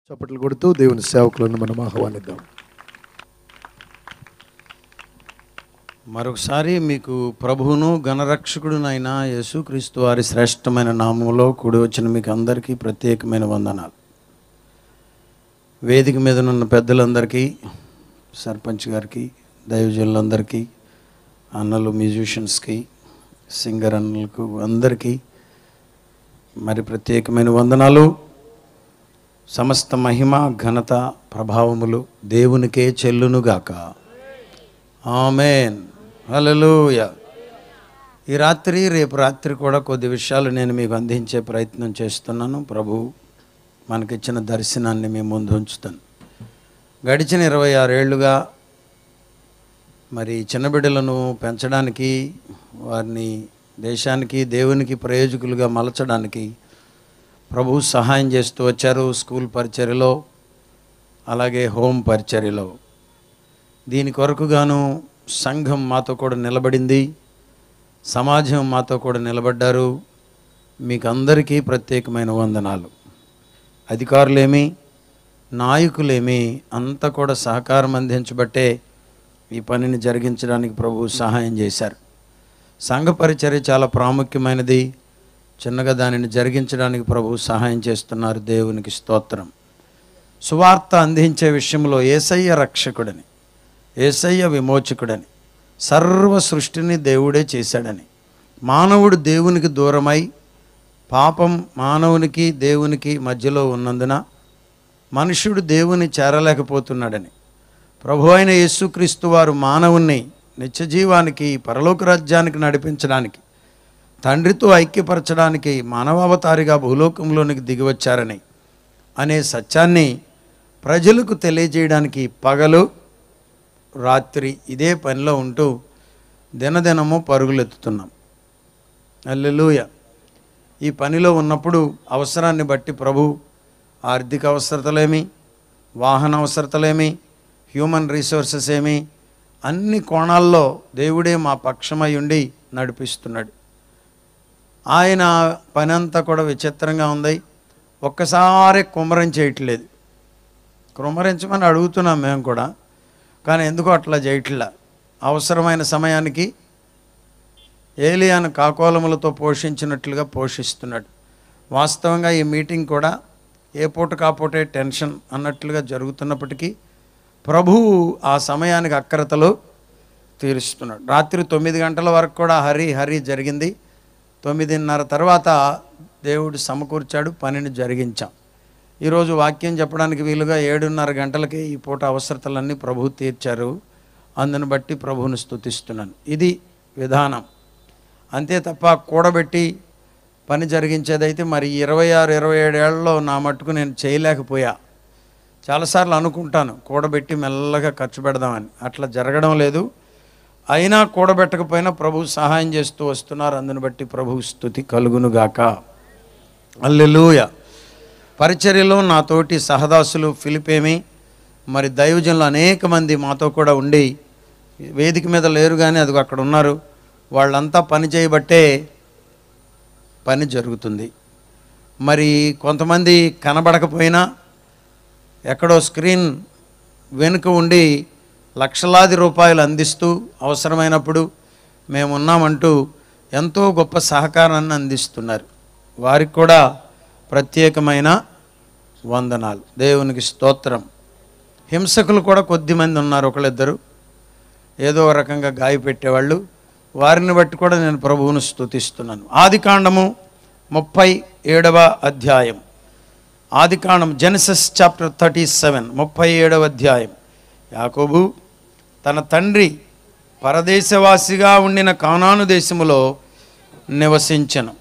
చప్పట్లు కొడుతూ దేవుని సేవకులను మనం ఆహ్వానిద్దాం మరొకసారి మీకు ప్రభువును గణరక్షకుడునైన యేసుక్రీస్తు వారి శ్రేష్టమైన నామంలో కూడి వచ్చిన మీకు అందరికీ ప్రత్యేకమైన వందనాలు వేదిక మీద ఉన్న పెద్దలందరికీ సర్పంచ్ గారికి దైవజనులందరికీ అన్నలు మ్యూజిషియన్స్కి సింగర్ అన్నలకు అందరికీ మరి ప్రత్యేకమైన వందనాలు సమస్త మహిమ ఘనత ప్రభావములు దేవునికే చెల్లునుగాక ఆమెన్ హల్లెలూయా ఈ రాత్రి రేపు రాత్రి కూడా కొద్ది విషయాలు నేను మీకు అందించే ప్రయత్నం చేస్తున్నాను ప్రభు మనకిచ్చిన దర్శనాన్ని మీ ముందు ఉంచుతాను గడిచిన ఇరవై ఆరేళ్లుగా మరి చిన్న బిడ్డలను పెంచడానికి వారిని దేశానికి దేవునికి ప్రయోజకులుగా మలచడానికి ప్రభు సహాయం చేస్తూ వచ్చారు స్కూల్ పరిచర్యలో అలాగే హోమ్ పరిచర్యలో దీని కొరకు గాను సంఘం మాతో కూడా నిలబడింది సమాజం మాతో కూడా నిలబడ్డారు మీకు అందరికీ ప్రత్యేకమైన వందనాలు అధికారులేమి నాయకులేమి అంతా కూడా సహకారం అందించబట్టే ఈ పనిని జరిగించడానికి ప్రభు సహాయం చేశారు సంఘ పరిచర్య చాలా ప్రాముఖ్యమైనది చిన్నగా దానిని జరిగించడానికి ప్రభు సహాయం చేస్తున్నారు దేవునికి స్తోత్రం సువార్త అందించే విషయంలో ఏసయ్య రక్షకుడని ఏసయ్య విమోచకుడని సర్వ సృష్టిని దేవుడే చేశాడని మానవుడు దేవునికి దూరమై పాపం మానవునికి దేవునికి మధ్యలో ఉన్నందున మనుష్యుడు దేవుని చేరలేకపోతున్నాడని ప్రభు అయిన యేసుక్రీస్తు వారు మానవుణ్ణి నిత్యజీవానికి పరలోక రాజ్యానికి నడిపించడానికి తండ్రితో ఐక్యపరచడానికి మానవావతారిగా భూలోకంలోనికి దిగివచ్చారని అనే సత్యాన్ని ప్రజలకు తెలియజేయడానికి పగలు రాత్రి ఇదే పనిలో ఉంటూ దినదినము పరుగులెత్తుతున్నాం అల్లెలూయ ఈ పనిలో ఉన్నప్పుడు అవసరాన్ని బట్టి ప్రభు ఆర్థిక అవసరతలేమి వాహన అవసరతలేమి హ్యూమన్ రీసోర్సెస్ ఏమి అన్ని కోణాల్లో దేవుడే మా పక్షమై ఉండి నడిపిస్తున్నాడు ఆయన పని అంతా కూడా విచిత్రంగా ఉంది ఒక్కసారి కుమ్మరం చేయట్లేదు కుమ్మరించమని అడుగుతున్నాం మేము కూడా కానీ ఎందుకో అట్లా చేయట్లా అవసరమైన సమయానికి ఏలియాను కాకోలములతో పోషించినట్లుగా పోషిస్తున్నాడు వాస్తవంగా ఈ మీటింగ్ కూడా ఏ పూట కాపోటే టెన్షన్ అన్నట్లుగా జరుగుతున్నప్పటికీ ప్రభువు ఆ సమయానికి అక్రతలో తీరుస్తున్నాడు రాత్రి తొమ్మిది గంటల వరకు కూడా హరి హరి జరిగింది తొమ్మిదిన్నర తర్వాత దేవుడు సమకూర్చాడు పనిని జరిగించాం ఈరోజు వాక్యం చెప్పడానికి వీలుగా ఏడున్నర గంటలకి ఈ పూట అవసరతలన్నీ ప్రభు తీర్చారు అందును బట్టి ప్రభువును స్తుతిస్తున్నాను ఇది విధానం అంతే తప్ప కూడబెట్టి పని జరిగించేదైతే మరి ఇరవై ఆరు ఇరవై ఏడు ఏళ్లలో నా మట్టుకు నేను చేయలేకపోయా చాలాసార్లు అనుకుంటాను కూడబెట్టి మెల్లగా ఖర్చు పెడదామని అట్లా జరగడం లేదు అయినా కూడబెట్టకపోయినా ప్రభు సహాయం చేస్తూ వస్తున్నారు అందును బట్టి ప్రభు స్థుతి కలుగునుగాక అల్లెలూయ పరిచర్యలో నాతోటి సహదాసులు ఫిలిపేమి మరి దైవజనులు అనేక మంది మాతో కూడా ఉండి వేదిక మీద లేరు కానీ అది అక్కడ ఉన్నారు వాళ్ళంతా పని చేయబట్టే పని జరుగుతుంది మరి కొంతమంది కనబడకపోయినా ఎక్కడో స్క్రీన్ వెనుక ఉండి లక్షలాది రూపాయలు అందిస్తూ అవసరమైనప్పుడు మేమున్నామంటూ ఎంతో గొప్ప సహకారాన్ని అందిస్తున్నారు వారికి కూడా ప్రత్యేకమైన వందనాలు దేవునికి స్తోత్రం హింసకులు కూడా కొద్దిమంది ఉన్నారు ఒకళ్ళిద్దరు ఏదో ఒక రకంగా గాయపెట్టేవాళ్ళు వారిని బట్టి కూడా నేను ప్రభువును స్తుతిస్తున్నాను ఆది కాండము ముప్పై ఏడవ అధ్యాయం ఆదికాండం జెనసిస్ చాప్టర్ థర్టీ సెవెన్ ముప్పై ఏడవ అధ్యాయం యాకోబు తన తండ్రి పరదేశవాసిగా ఉండిన కానాను దేశములో నివసించను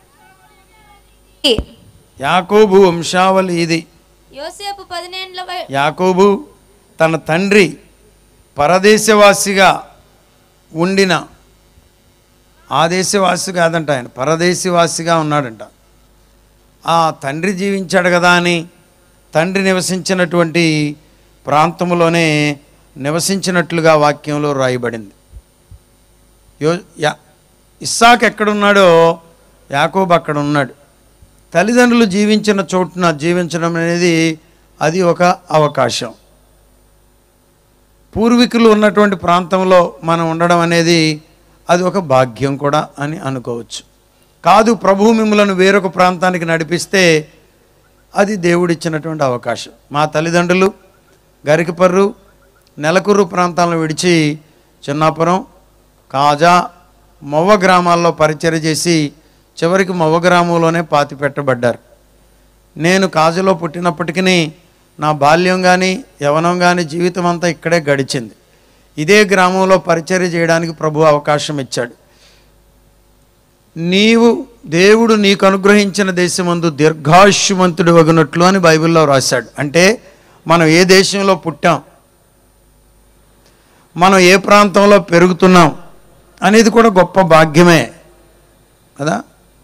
యాకోబు వంశావళి ఇది యోసేపు పదినేండ్ల వయ- యాకోబు తన తండ్రి పరదేశవాసిగా ఉండిన ఆ దేశవాసి కాదంట ఆయన పరదేశవాసిగా ఉన్నాడంట ఆ తండ్రి జీవించాడు కదా అని తండ్రి నివసించినటువంటి ప్రాంతంలోనే నివసించినట్లుగా వాక్యంలో రాయబడింది యో యా ఇస్సాక్ ఎక్కడున్నాడో యాకోబు అక్కడ ఉన్నాడు తల్లిదండ్రులు జీవించిన చోటున జీవించడం అనేది అది ఒక అవకాశం పూర్వీకులు ఉన్నటువంటి ప్రాంతంలో మనం ఉండడం అనేది అది ఒక భాగ్యం కూడా అని అనుకోవచ్చు కాదు ప్రభు మిమ్మలను వేరొక ప్రాంతానికి నడిపిస్తే అది దేవుడిచ్చినటువంటి అవకాశం మా తల్లిదండ్రులు గరికపర్రు నెలకూరు ప్రాంతాలను విడిచి చిన్నాపురం కాజా మొవ్వ గ్రామాల్లో పరిచయం చేసి చివరికి మొవ్వ గ్రామంలోనే పాతి పెట్టబడ్డారు నేను కాజులో పుట్టినప్పటికీ నా బాల్యం కానీ యవనం కానీ జీవితం అంతా ఇక్కడే గడిచింది ఇదే గ్రామంలో పరిచర్య చేయడానికి ప్రభు అవకాశం ఇచ్చాడు నీవు దేవుడు నీకు అనుగ్రహించిన దేశమందు దీర్ఘాయుష్మంతుడు వగినట్లు అని బైబిల్లో రాశాడు అంటే మనం ఏ దేశంలో పుట్టాం మనం ఏ ప్రాంతంలో పెరుగుతున్నాం అనేది కూడా గొప్ప భాగ్యమే కదా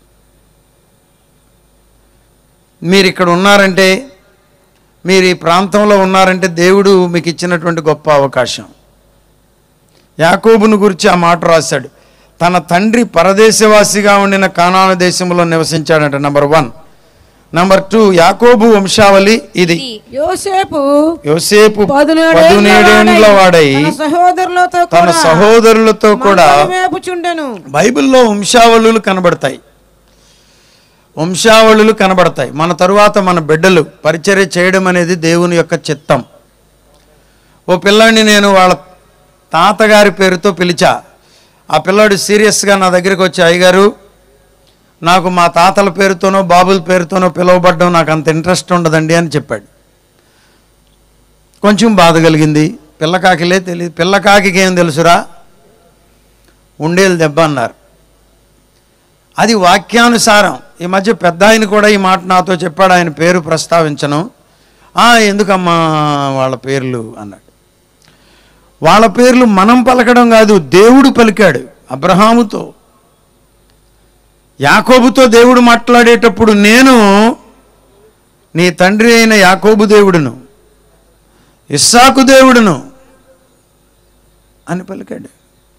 మీరు ఇక్కడ ఉన్నారంటే మీరు ఈ ప్రాంతంలో ఉన్నారంటే దేవుడు మీకు ఇచ్చినటువంటి గొప్ప అవకాశం యాకోబును గురించి ఆ మాట రాశాడు తన తండ్రి పరదేశవాసిగా ఉండిన కానాను దేశంలో నివసించాడంట నంబర్ వన్ నంబర్ టూ యాకోబు వంశావళి ఇది ఇది యోసేపు యోసేపు పదునేడేండ్ల పదునేడేండ్ల వాడై తన సహోదరులతో తన కూడా సహోదరులతో కూడా మందను మేపుచుండెను బైబిల్లో వంశావళులు కనబడతాయి వంశావళులు కనబడతాయి మన తరువాత మన బిడ్డలు పరిచర్య చేయడం అనేది దేవుని యొక్క చిత్తం ఓ పిల్లాడిని నేను వాళ్ళ తాతగారి పేరుతో పిలిచా ఆ పిల్లాడు సీరియస్గా నా దగ్గరికి వచ్చి అయ్యగారు నాకు మా తాతల పేరుతోనో బాబుల పేరుతోనో పిలువబడ్డం నాకు అంత ఇంట్రెస్ట్ ఉండదండి అని చెప్పాడు కొంచెం బాధ కలిగింది పిల్లకాకిలే తెలియదు పిల్లకాకి ఏం తెలుసురా ఉండేది దెబ్బ అన్నారు అది వాక్యానుసారం ఈ మధ్య పెద్ద ఆయన కూడా ఈ మాట నాతో చెప్పాడు ఆయన పేరు ప్రస్తావించను "ఆ, ఎందుకమ్మా వాళ్ళ పేర్లు అన్నాడు వాళ్ళ పేర్లు మనం పలకడం కాదు దేవుడు పలికాడు అబ్రహాముతో యాకోబుతో దేవుడు మాట్లాడేటప్పుడు నేను నీ తండ్రి అయిన యాకోబు దేవుడును ఇస్సాకు దేవుడును అని పలికాడు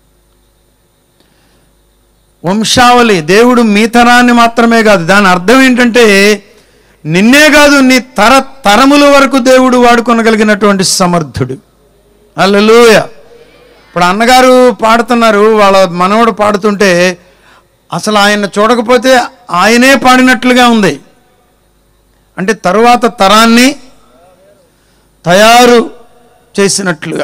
వంశావళి దేవుడు మీ తరాన్ని మాత్రమే కాదు దాని అర్థం ఏంటంటే నిన్నే కాదు నీ తర తరముల వరకు దేవుడు వాడుకొనగలిగినటువంటి సమర్థుడు అల్లెలూయ ఇప్పుడు అన్నగారు పాడుతున్నారు వాళ్ళ మనవడు పాడుతుంటే అసలు ఆయన చూడకపోతే ఆయనే పాడినట్లుగా ఉంది అంటే తరువాత తరాన్ని తయారు చేసినట్లుగా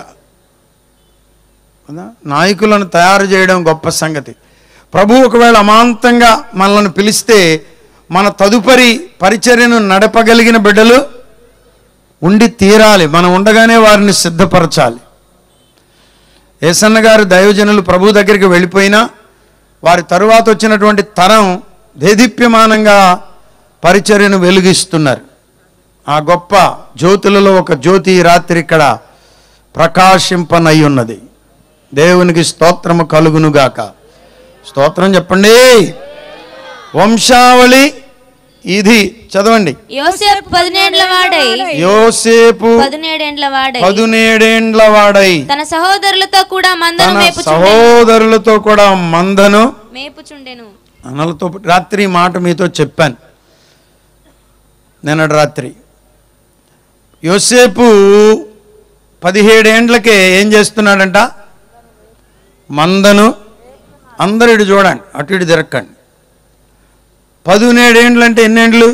కదా? నాయకులను తయారు చేయడం గొప్ప సంగతి ప్రభు ఒకవేళ అమాంతంగా మనల్ని పిలిస్తే మన తదుపరి పరిచర్యను నడపగలిగిన బిడ్డలు ఉండి తీరాలి మనం ఉండగానే వారిని సిద్ధపరచాలి ఏసన్న గారు దైవజనులు ప్రభు దగ్గరికి వెళ్ళిపోయినా వారి తరువాత వచ్చినటువంటి తరం దేదీప్యమానంగా పరిచర్యను వెలుగిస్తున్నారు ఆ గొప్ప జ్యోతులలో ఒక జ్యోతి ఈ రాత్రి ఇక్కడ ప్రకాశింపనై ఉన్నది దేవునికి స్తోత్రము కలుగునుగాక స్తోత్రం చెప్పండి వంశావళి ఇది చదవండి యోసేపు పదినేండ్ల వాడై యోసేపు పదినేడేండ్ల వాడై పదునేడేండ్ల వాడై తన సహోదరులతో కూడా మందను తన మేపుచుండెను సహోదరులతో కూడా మందను మేపుచుండెను అనలతో రాత్రి ఈ మాట మీతో చెప్పాను నిన్నటి రాత్రి యోసేపు పదిహేడేండ్లకే ఏం చేస్తున్నాడంట మందను అందరు ఇటు చూడండి అటు ఇటు తిరక్కండి పదిహేడేండ్లు అంటే ఎన్నేండ్లు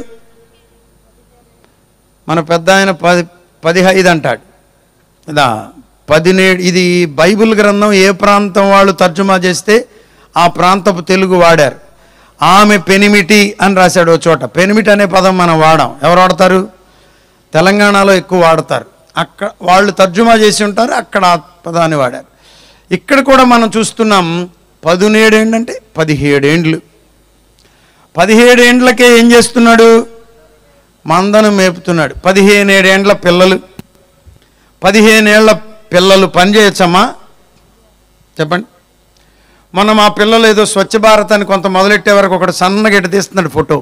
మన పెద్ద ఆయన పది పదిహైదు అంటాడు ఇదా పదినేడు ఇది బైబిల్ గ్రంథం ఏ ప్రాంతం వాళ్ళు తర్జుమా చేస్తే ఆ ప్రాంతపు తెలుగు వాడారు ఆమె పెనిమిటి అని రాశాడు ఓ చోట పెనిమిటి అనే పదం మనం వాడాం ఎవరు వాడతారు తెలంగాణలో ఎక్కువ వాడతారు అక్కడ వాళ్ళు తర్జుమా చేసి ఉంటారు అక్కడ ఆ పదాన్ని వాడారు ఇక్కడ కూడా మనం చూస్తున్నాం పదిహేడేండ్లు అంటే పదిహేడేండ్లు పదిహేడేండ్లకే ఏం చేస్తున్నాడు మందను మేపుతున్నాడు పదిహేనేడేండ్ల పిల్లలు పదిహేనేళ్ల పిల్లలు పని చేయొచ్చమ్మా చెప్పండి మొన్న మా పిల్లలు ఏదో స్వచ్ఛ భారత్ అని కొంత మొదలెట్టే వరకు ఒకటి సన్నగా ఎటు తీస్తున్నాడు ఫోటో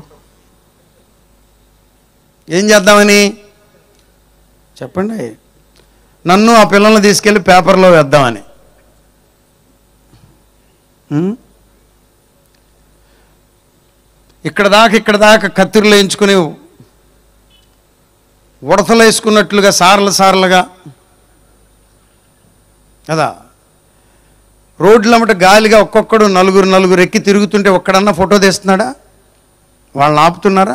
ఏం చేద్దామని చెప్పండి నన్ను ఆ పిల్లల్ని తీసుకెళ్ళి పేపర్లో వేద్దామని ఉం? ఇక్కడ దాకా ఇక్కడ దాకా కత్తిరులు వేయించుకుని ఉడతలు వేసుకున్నట్లుగా సార్లు సార్లుగా కదా రోడ్లమ్మట గాలిగా ఒక్కొక్కడు నలుగురు నలుగురు ఎక్కి తిరుగుతుంటే ఒక్కడన్నా ఫోటో తీస్తున్నాడా వాళ్ళని ఆపుతున్నారా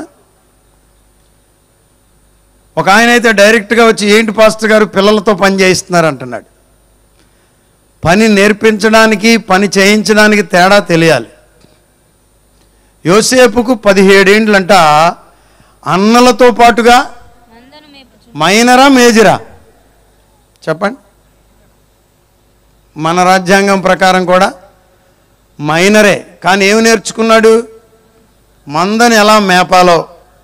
ఒక ఆయన అయితే డైరెక్ట్గా వచ్చి ఏంటి పాస్టర్ గారు పిల్లలతో పని చేయిస్తున్నారు అంటున్నాడు పని నేర్పించడానికి పని చేయించడానికి తేడా తెలియాలి యోసేపుకు పదిహేడేండ్లంట అన్నలతో పాటుగా మందను మేపుచు మైనరా మేజరా చెప్పండి మన రాజ్యాంగం ప్రకారం కూడా మైనరే కానీ ఏమి నేర్చుకున్నాడు మందని ఎలా మేపాలో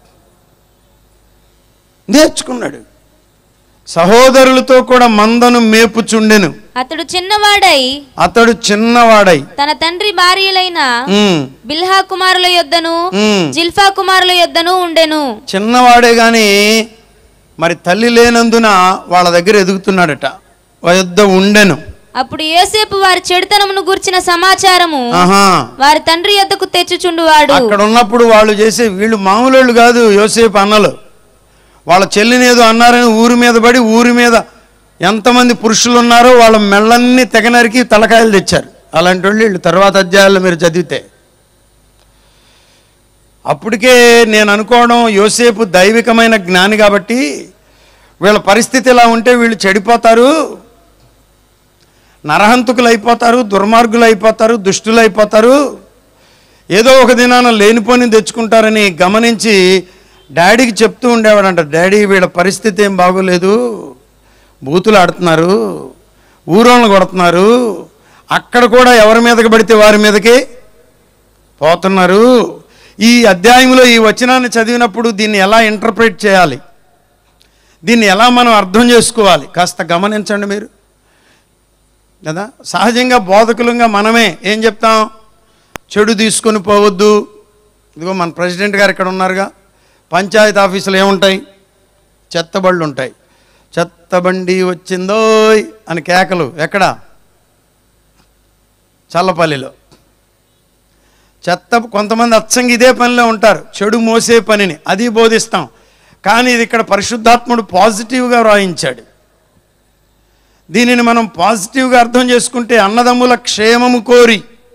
నేర్చుకున్నాడు సహోదరులతో కూడా మందను మేపుచుండెను అతడు చిన్నవాడై అతడు చిన్నవాడై తన తండ్రి భార్యలైన ఉమ్, బిల్హా కుమారుల యొద్దను ఉమ్. జిల్ఫా కుమారుల యొద్దను ఉండెను చిన్నవాడే కానీ మరి తల్లి లేనందున వాళ్ళ దగ్గర ఎదుగుతున్నాడట వద్ద ఉండెను అప్పుడు యోసేపు వారి చెడుతనమును గూర్చిన సమాచారము ఆహా వారి తండ్రి యొద్దకు తెచ్చుచుండువాడు అక్కడ ఉన్నప్పుడు వాళ్ళు చేసే వీళ్ళు మామూలు కాదు యోసేపు అన్నలు వాళ్ళ చెల్లిని ఏదో అన్నారని ఊరి మీద పడి ఊరి మీద ఎంతమంది పురుషులు ఉన్నారో వాళ్ళ మెళ్ళన్ని తెగనరికి తలకాయలు తెచ్చారు అలాంటి వాళ్ళు వీళ్ళు తర్వాత అధ్యాయాల్లో మీరు చదివితే అప్పటికే నేను అనుకోవడం యోసేపు దైవికమైన జ్ఞాని కాబట్టి వీళ్ళ పరిస్థితి ఇలా ఉంటే వీళ్ళు చెడిపోతారు నరహంతకులు అయిపోతారు దుర్మార్గులు అయిపోతారు దుష్టులు అయిపోతారు ఏదో ఒక దినాన లేనిపోని తెచ్చుకుంటారని గమనించి డాడీకి చెప్తూ ఉండేవాడంట డాడీ వీళ్ళ పరిస్థితి ఏం బాగోలేదు బూతులు ఆడుతున్నారు ఊరోళ్ళని కొడుతున్నారు అక్కడ కూడా ఎవరి మీదకి పడితే వారి మీదకి పోతున్నారు ఈ అధ్యాయంలో ఈ వచనాన్ని చదివినప్పుడు దీన్ని ఎలా ఇంటర్ప్రిట్ చేయాలి దీన్ని ఎలా మనం అర్థం చేసుకోవాలి కాస్త గమనించండి మీరు కదా సహజంగా బోధకులంగా మనమే ఏం చెప్తాం చెడు తీసుకొని పోవద్దు ఇదిగో మన ప్రెసిడెంట్ గారు ఇక్కడ ఉన్నారుగా పంచాయతీ ఆఫీసులు ఏముంటాయి చెత్తబళ్ళు ఉంటాయి చెత్తబండి వచ్చిందోయ్ అని కేకలు ఎక్కడ చల్లపల్లిలో చెత్త కొంతమంది అచ్చంగా ఇదే పనిలో ఉంటారు చెడు మోసే పనిని అది బోధిస్తాం కానీ ఇది ఇక్కడ పరిశుద్ధాత్ముడు పాజిటివ్గా వ్రాయించాడు దీనిని మనం పాజిటివ్గా అర్థం చేసుకుంటే అన్నదమ్ముల క్షేమము కోరి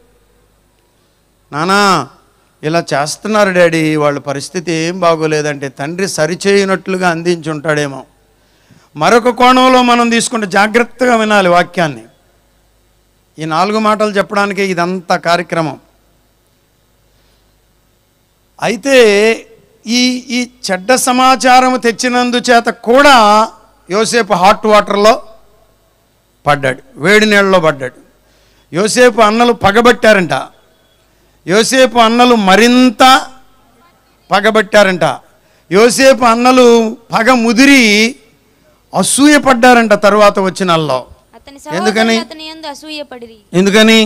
నానా ఇలా చేస్తున్నారు డాడీ వాళ్ళ పరిస్థితి ఏం బాగోలేదంటే తండ్రి సరిచేయనట్లుగా అందించి ఉంటాడేమో మరొక కోణంలో మనం తీసుకుంటే జాగ్రత్తగా వినాలి వాక్యాన్ని ఈ నాలుగు మాటలు చెప్పడానికి ఇదంతా కార్యక్రమం అయితే ఈ ఈ చెడ్డ సమాచారం తెచ్చినందుచేత కూడా యోసేపు హాట్ వాటర్లో పడ్డాడు వేడి నీళ్ళలో పడ్డాడు యోసేపు అన్నలు పగబట్టారంట యోసేపు అన్నలు మరింత పగబట్టారంట యోసేపు అన్నలు పగ ముదిరి అసూయపడ్డారంట తరువాత వచ్చినల్లో అతని ఎందుకని? సహోదరులు అతని యందు అసూయపడిరి ఎందుకని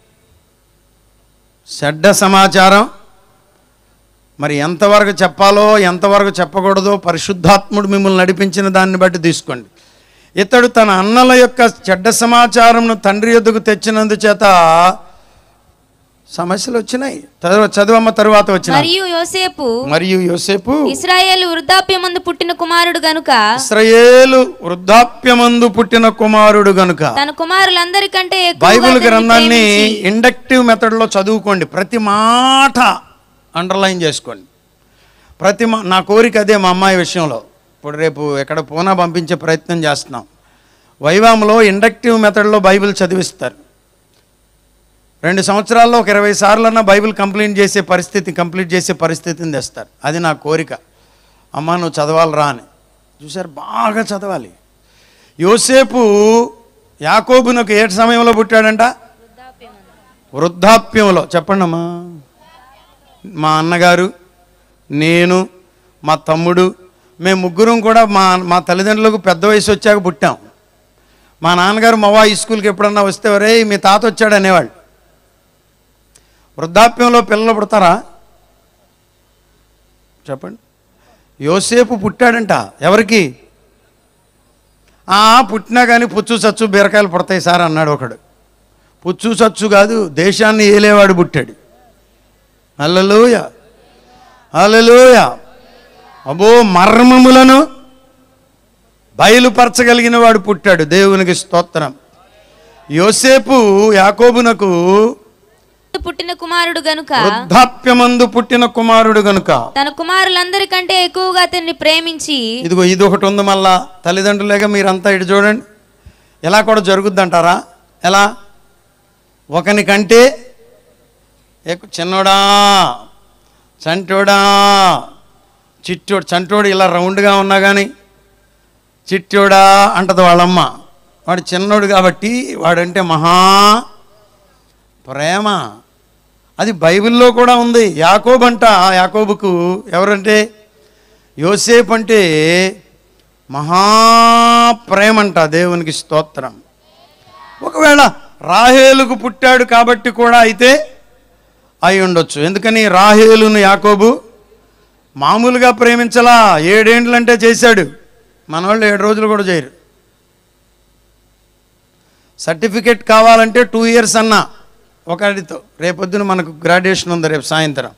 చెడ్డ సమాచారం మరి ఎంతవరకు చెప్పాలో ఎంతవరకు చెప్పకూడదో పరిశుద్ధాత్ముడు మిమ్మల్ని నడిపించిన దాన్ని బట్టి తీసుకోండి ఇతడు తన అన్నల యొక్క చెడ్డ సమాచారంను తండ్రి యొద్దకు తెచ్చినందుచేత సమస్యలు వచ్చినాయి చదవ చదవమ్మ తరువాత వచ్చిన మరియు యోసేపు మరియు యోసేపు ఇస్రాయేలు వృద్ధాప్యమందు పుట్టిన కుమారుడు గనుక ఇస్రయేలు వృద్ధాప్యమందు పుట్టిన కుమారుడు గనుక తన కుమారులందరికంటే ఎక్కువగా బైబిల్ అతన్ని గ్రంథాన్ని ప్రేమించి, ఇండక్టివ్ మెథడ్లో చదువుకోండి ప్రతి మాట అండర్లైన్ చేసుకోండి ప్రతి మా నా కోరిక అదే మా అమ్మాయి విషయంలో ఇప్పుడు రేపు ఎక్కడ పూనా పంపించే ప్రయత్నం చేస్తున్నాం వైవాంలో ఇండక్టివ్ మెథడ్లో బైబిల్ చదివిస్తారు రెండు సంవత్సరాల్లో ఒక ఇరవై సార్లన్నా బైబిల్ కంప్లీట్ చేసే పరిస్థితి కంప్లీట్ చేసే పరిస్థితిని తెస్తారు అది నా కోరిక అమ్మ నువ్వు చదవాలరా అని చూసారు బాగా చదవాలి యోసేపు యాకోబునకు ఏ సమయంలో పుట్టాడంట వృద్ధాప్యంలో చెప్పండి అమ్మా మా అన్నగారు నేను మా తమ్ముడు మేము ముగ్గురం కూడా మా మా తల్లిదండ్రులకు పెద్ద వయసు వచ్చాక పుట్టాం మా నాన్నగారు మవా ఈ స్కూల్కి ఎప్పుడన్నా వస్తే ఒరే మీ తాత వచ్చాడు అనేవాళ్ళు వృద్ధాప్యంలో పిల్లలు పుడతారా చెప్పండి యోసేపు పుట్టాడంట ఎవరికి ఆ పుట్టినా కానీ పుచ్చు చచ్చు బీరకాయలు పుడతాయి సార్ అన్నాడు ఒకడు పుచ్చు చచ్చు కాదు దేశాన్ని ఏలేవాడు పుట్టాడు అల్లలోయ అల్లలోయ అబో మర్మములను బయలుపరచగలిగిన వాడు పుట్టాడు దేవునికి స్తోత్రం యోసేపు యాకోబునకు పుట్టిన కుమారుడు గనుక వృద్ధాప్యమందు పుట్టిన కుమారుడు గనుక తన కుమారులందరికంటే ఎక్కువగా అతన్ని ప్రేమించి ఇదిగో ఇది ఒకటి ఉంది మళ్ళా తల్లిదండ్రులేగా మీరంతా ఇటు చూడండి ఎలా కూడా జరుగుద్ది అంటారా ఎలా ఒకనికంటే ఎక్కు చిన్నోడా చంటోడా చిట్టోడు చంటోడు ఇలా రౌండ్గా ఉన్నా కానీ చిట్టోడా అంటది వాళ్ళమ్మ వాడు చిన్నోడు కాబట్టి వాడంటే మహా ప్రేమ అది బైబిల్లో కూడా ఉంది యాకోబు అంట యాకోబుకు ఎవరంటే యోసేపు అంటే మహాప్రేమంట దేవునికి స్తోత్రం ఒకవేళ రాహేలుకు పుట్టాడు కాబట్టి కూడా అయితే అయి ఉండొచ్చు ఎందుకని రాహేలును యాకోబు మామూలుగా ప్రేమించలా ఏడేండ్లంటే చేశాడు మన వాళ్ళు ఏడు రోజులు కూడా చేయరు సర్టిఫికెట్ కావాలంటే టూ ఇయర్స్ అన్న ఒకటితో రేపొద్దున మనకు గ్రాడ్యుయేషన్ ఉంది రేపు సాయంత్రం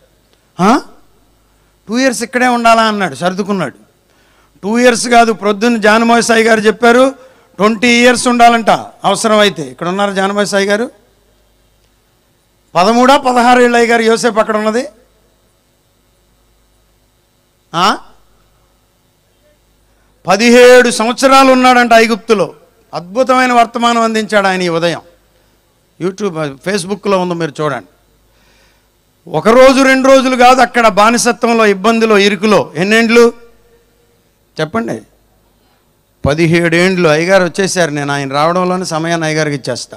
టూ ఇయర్స్ ఇక్కడే ఉండాలా అన్నాడు సర్దుకున్నాడు టూ ఇయర్స్ కాదు ప్రొద్దున్న జానమోహన్ సాయి గారు చెప్పారు ట్వంటీ ఇయర్స్ ఉండాలంట అవసరమైతే ఇక్కడ ఉన్నారు జానమోహన్ సాయి గారు పదమూడా పదహారు ఏళ్ళు అయ్య గారు యోసేపు అక్కడ ఉన్నది ఆ? పదిహేడు సంవత్సరాలు ఉన్నాడంట ఐగుప్తులో అద్భుతమైన వర్తమానం అందించాడు ఆయన ఈ ఉదయం యూట్యూబ్ ఫేస్బుక్లో ఉందో మీరు చూడండి ఒక రోజు రెండు రోజులు కాదు అక్కడ బానిసత్వంలో ఇబ్బందిలో ఇరుకులో ఎన్నేండ్లు చెప్పండి పదిహేడేండ్లు అయ్యగారు వచ్చేసారు నేను ఆయన రావడంలోనే సమయాన్ని అయ్యగారికి ఇచ్చేస్తా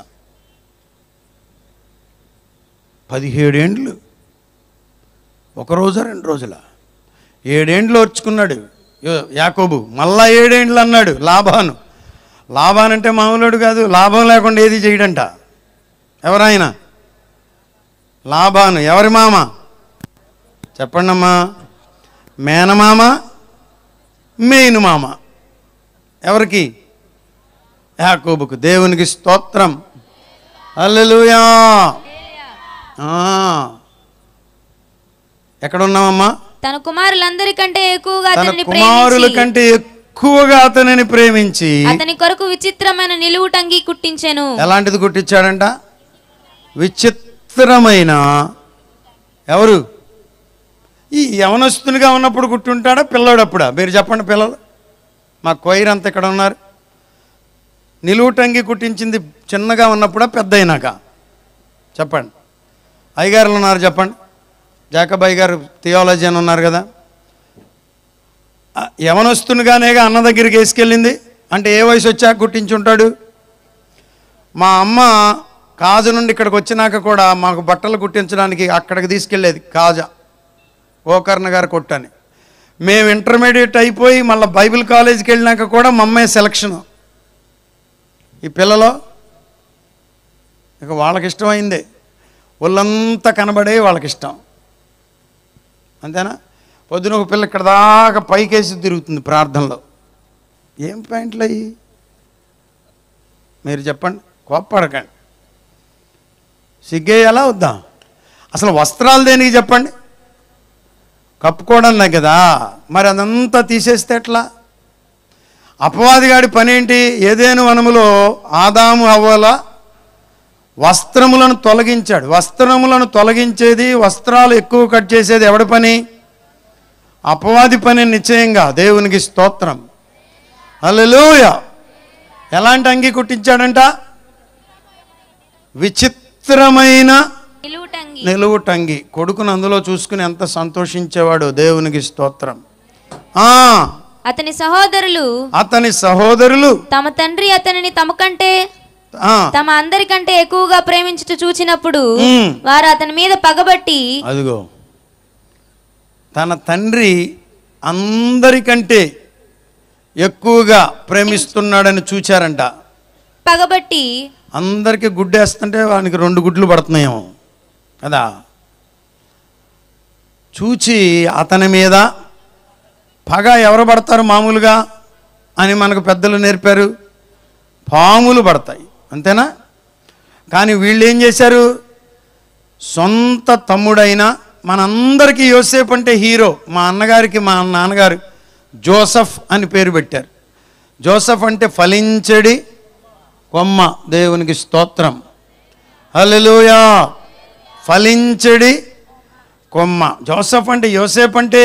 పదిహేడేండ్లు ఒక రోజా రెండు రోజుల ఏడేండ్లు వచ్చుకున్నాడు యో- యాకోబు మళ్ళా ఏడేండ్లు అన్నాడు లాభాను లాభానంటే మామూలుడు కాదు లాభం లేకుండా ఏది చేయడంట ఎవరాయన లాభాను ఎవరి మామ చెప్పండమ్మా మేనమామ మెయిన్ మామ ఎవరికి యాకోబుకు దేవునికి స్తోత్రం హల్లెలూయా ఆ. ఎక్కడ ఉన్నామమ్మా తన కుమారులందరికంటే ఎక్కువగా తన అతన్ని కుమారుల ప్రేమించి కంటే ఎక్కువగా అతనిని ప్రేమించి అతని కొరకు విచిత్రమైన నిలువుటంగి కుట్టించెను ఎలాంటిది కుట్టించాడంట విచిత్రమైన ఎవరు ఈ యవనస్తునిగా ఉన్నప్పుడు కుట్టుంటాడా పిల్లోడప్పుడా మీరు చెప్పండి పిల్లలు మా కొయిర్ అంతా ఇక్కడ ఉన్నారు నిలువుటంగి కుట్టించింది చిన్నగా ఉన్నప్పుడా పెద్ద అయినాక చెప్పండి అయ్యగారులు ఉన్నారు చెప్పండి జాకబాయి గారు థియాలజీ అని ఉన్నారు కదా ఆ, యవనస్తునిగానేగా అన్న దగ్గరికి వేసుకెళ్ళింది అంటే ఏ వయసు వచ్చాక కుట్టించుంటాడు మా అమ్మ కాజు నుండి ఇక్కడికి వచ్చినాక కూడా మాకు బట్టలు కుట్టించడానికి అక్కడికి తీసుకెళ్ళేది కాజా గోకర్ణ గారు కొట్టని మేము ఇంటర్మీడియట్ అయిపోయి మళ్ళీ బైబిల్ కాలేజీకి వెళ్ళినాక కూడా మా అమ్మాయి సెలక్షను ఈ పిల్లలో ఇక వాళ్ళకి ఇష్టమైందే ఒళ్ళంతా కనబడే వాళ్ళకి ఇష్టం అంతేనా పొద్దున ఒక పిల్ల ఇక్కడ దాకా పైకేసి తిరుగుతుంది ప్రార్థనలో ఏం పాయింట్లు అయ్యి మీరు చెప్పండి కోప్పడకండి సిగ్గేయాలా వద్దా అసలు వస్త్రాలు దేనికి చెప్పండి కప్పుకోవడం కదా మరి అదంతా తీసేస్తే ఎట్లా అపవాదిగాడి పని ఏంటి ఏదేను వనములో ఆదాము అవ్వల వస్త్రములను తొలగించాడు వస్త్రములను తొలగించేది వస్త్రాలు ఎక్కువ కట్ చేసేది ఎవడి పని అపవాది పని నిశ్చయంగా దేవునికి స్తోత్రం హల్లెలూయా ఎలాంటి అంగి కుట్టించాడంట విచిత్రమైన నిలువుటంగి నిలువుటంగి కొడుకును అందులో చూసుకుని ఎంత సంతోషించేవాడు దేవునికి స్తోత్రం ఆ అతని సహోదరులు అతని సహోదరులు తమ తండ్రి అతనిని తమ కంటే ఆ తమ అందరికంటే ఎక్కువగా ప్రేమించుట చూచినప్పుడు మ్. వారు అతని మీద పగబట్టి అదిగో తన తండ్రి అందరికంటే ఎక్కువగా ప్రేమిస్తున్నాడని చూచారంట పగబట్టి అందరికీ గుడ్డేస్తుంటే వానికి రెండు గుడ్లు పడుతున్నాయేమో కదా చూచి అతని మీద పగ ఎవరు పడతారు మామూలుగా అని మనకు పెద్దలు నేర్పారు పాములు పడతాయి అంతేనా కానీ వీళ్ళు ఏం చేశారు సొంత తమ్ముడైన మనందరికీ యోసేపు అంటే హీరో మా అన్నగారికి మా నాన్నగారు జోసఫ్ అని పేరు పెట్టారు జోసఫ్ అంటే ఫలించడి కొమ్మ దేవునికి స్తోత్రం హల్లెలూయా ఫలించడి కొమ్మ జోసఫ్ అంటే యోసేపు అంటే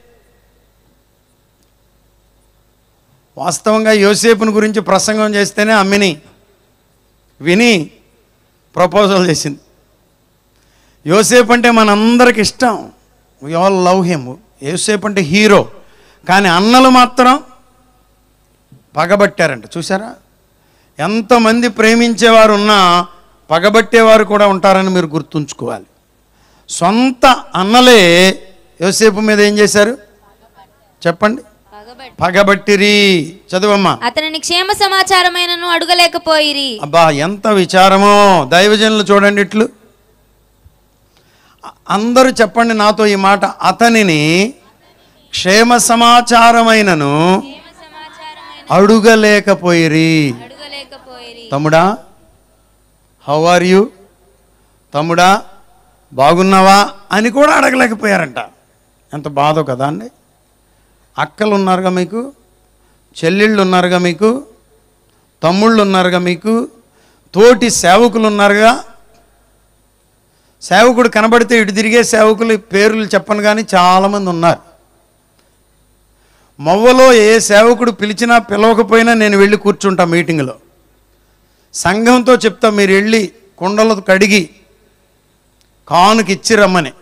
వాస్తవంగా యోసేపుని గురించి ప్రసంగం చేస్తేనే అమ్మిని విని ప్రపోజల్ చేసింది యోసేపు అంటే మనందరికి ఇష్టం వి ఆల్ లవ్ హిమ్ యోసేపు అంటే హీరో కానీ అన్నలు మాత్రం పగబట్టారంట చూసారా ఎంతమంది ప్రేమించేవారు ఉన్నా పగబట్టేవారు కూడా ఉంటారని మీరు గుర్తుంచుకోవాలి సొంత అన్నలే యోసేపు మీద ఏం చేశారు చెప్పండి పగబట్టిరి చదువమ్మా అతనిని క్షేమ సమాచారమైనను అడుగలేకపోయిరి అబ్బా ఎంత విచారమో దైవజనులు చూడండి ఇట్లు అ- అందరూ చెప్పండి నాతో ఈ మాట అతనిని క్షేమ సమాచారమైనను అడుగలేకపోయిరి అడుగలేకపోయిరి తమ్ముడా హౌ ఆర్ యు తమ్ముడా బాగున్నావా అని కూడా అడగలేకపోయారంట ఎంత బాధో కదా అండి అక్కలు ఉన్నారుగా మీకు చెల్లెళ్ళు ఉన్నారుగా మీకు తమ్ముళ్ళు ఉన్నారుగా మీకు తోటి సేవకులు ఉన్నారుగా సేవకుడు కనబడితే ఇటు తిరిగే సేవకులు పేర్లు చెప్పను కానీ చాలామంది ఉన్నారు మొవ్వలో ఏ సేవకుడు పిలిచినా పిలవకపోయినా నేను వెళ్ళి కూర్చుంటా మీటింగ్లో సంఘంతో చెప్తా మీరు వెళ్ళి కుండలు కడిగి కానుకి ఇచ్చి రమ్మని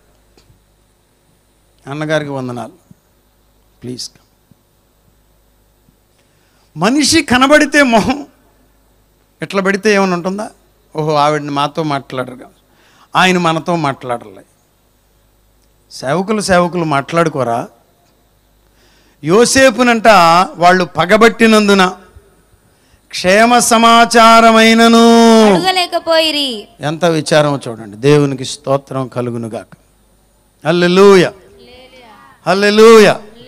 అన్నగారికి వందనాలు ప్లీజ్ కమ్. మనిషి కనబడితే మొహం ఎట్లా పెడితే ఏమైనా ఉంటుందా ఓహో ఆవిడని మాతో మాట్లాడరు కాదు ఆయన మనతో మాట్లాడలే సేవకులు సేవకులు మాట్లాడుకోరా యోసేపునంట వాళ్ళు పగబట్టినందున క్షేమ సమాచారమైనను అడుగలేకపోయిరి ఎంత విచారమో చూడండి దేవునికి స్తోత్రం కలుగునుగాక హల్లెలూయ హల్లెలూయ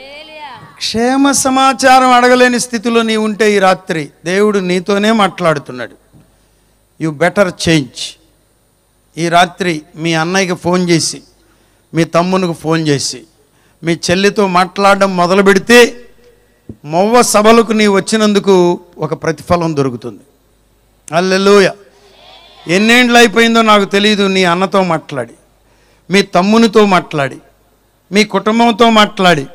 క్షేమ సమాచారం అడగలేని స్థితిలో నీ ఉంటే ఈ రాత్రి దేవుడు నీతోనే మాట్లాడుతున్నాడు యు బెటర్ చేంజ్ ఈ రాత్రి మీ అన్నయ్యకి ఫోన్ చేసి మీ తమ్మునికి ఫోన్ చేసి మీ చెల్లితో మాట్లాడడం మొదలు పెడితే మొవ్వ సభలకు నీ వచ్చినందుకు ఒక ప్రతిఫలం దొరుకుతుంది అల్లెలుయ ఎన్నేండ్లు అయిపోయిందో నాకు తెలియదు నీ అన్నతో మాట్లాడి మీ తమ్మునితో మాట్లాడి మీ కుటుంబంతో మాట్లాడి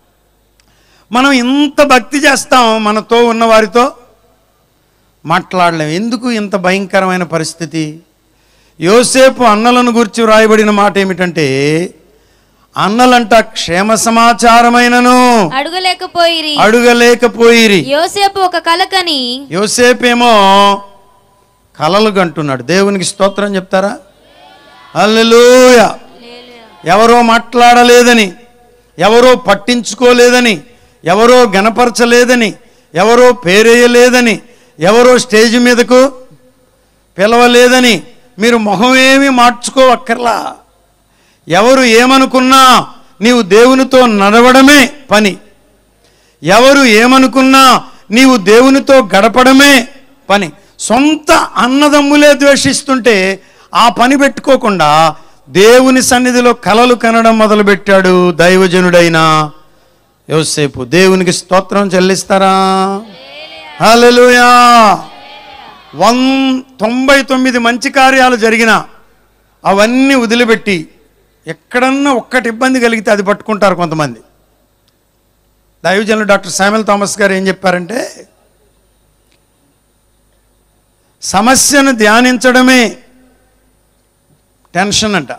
మనం ఇంత భక్తి చేస్తాం మనతో ఉన్న వారితో మాట్లాడలేం ఎందుకు ఇంత భయంకరమైన పరిస్థితి యోసేపు అన్నలను గురించి వ్రాయబడిన మాట ఏమిటంటే అన్నలంట క్షేమ సమాచారమైనను అడుగలేకపోయిరి అడుగలేకపోయిరి యోసేపు ఒక కలకని యోసేపేమో కలలు కంటున్నాడు దేవునికి స్తోత్రం చెప్తారా హల్లెలూయ ఎవరో మాట్లాడలేదని ఎవరో పట్టించుకోలేదని ఎవరో గనపరచలేదని ఎవరో పేరేయలేదని ఎవరో స్టేజ్ మీదకు పిలవలేదని మీరు మొహమేమి మార్చుకోవక్కర్లా ఎవరు ఏమనుకున్నా నీవు దేవునితో నడవడమే పని ఎవరు ఏమనుకున్నా నీవు దేవునితో గడపడమే పని సొంత అన్నదమ్ములే ద్వేషిస్తుంటే ఆ పని పెట్టుకోకుండా దేవుని సన్నిధిలో కలలు కనడం మొదలుపెట్టాడు దైవజనుడైన యోసేపు దేవునికి స్తోత్రం చెల్లిస్తారా హల్లెలూయా వన్ తొంభై తొమ్మిది మంచి కార్యాలు జరిగిన అవన్నీ వదిలిపెట్టి ఎక్కడన్నా ఒక్కటి ఇబ్బంది కలిగితే అది పట్టుకుంటారు కొంతమంది దైవజనులు డాక్టర్ శామ్యుల్ థామస్ గారు ఏం చెప్పారంటే సమస్యను ధ్యానించడమే టెన్షన్ అంట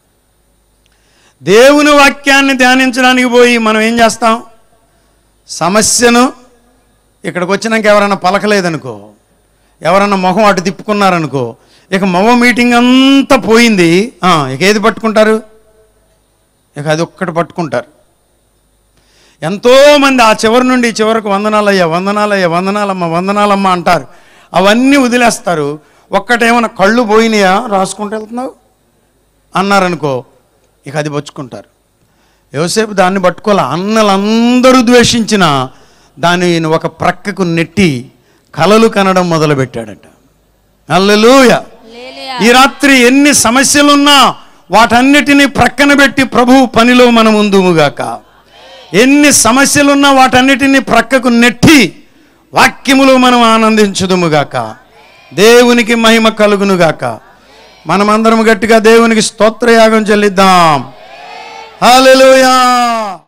దేవుని వాక్యాన్ని ధ్యానించడానికి పోయి మనం ఏం చేస్తాం సమస్యను ఇక్కడికి వచ్చినాక ఎవరైనా పలకలేదనుకో ఎవరన్నా మొహం అటు తిప్పుకున్నారనుకో ఇక మొహం మీటింగ్ అంతా పోయింది ఆ, ఇక ఏది పట్టుకుంటారు ఇక అది ఒక్కటి పట్టుకుంటారు ఎంతోమంది ఆ చివరి నుండి ఈ చివరకు వందనాలయ్యా వందనాలయ్యా వందనాలమ్మ వందనాలమ్మ అంటారు అవన్నీ వదిలేస్తారు ఒక్కటేమన్నా కళ్ళు పోయినాయా రాసుకుంటూ వెళ్తున్నావు అన్నారనుకో ఇక అది పచ్చుకుంటారు యోసేపు దాన్ని పట్టుకోలే అన్నలందరూ ద్వేషించిన దాన్ని ఈయన ఒక ప్రక్కకు నెట్టి కలలు కనడం మొదలుపెట్టాడట అల్లెలూయ ఈ రాత్రి ఎన్ని సమస్యలున్నా వాటన్నిటినీ ప్రక్కన పెట్టి ప్రభువు పనిలో మనం ఉందుముగాక ఎన్ని సమస్యలున్నా వాటన్నిటినీ ప్రక్కకు నెట్టి వాక్యములో మనం ఆనందించుదుముగాక దేవునికి మహిమ కలుగునుగాక మనమందరం గట్టిగా దేవునికి స్తోత్రయాగం చెల్లిద్దాం హల్లెలూయా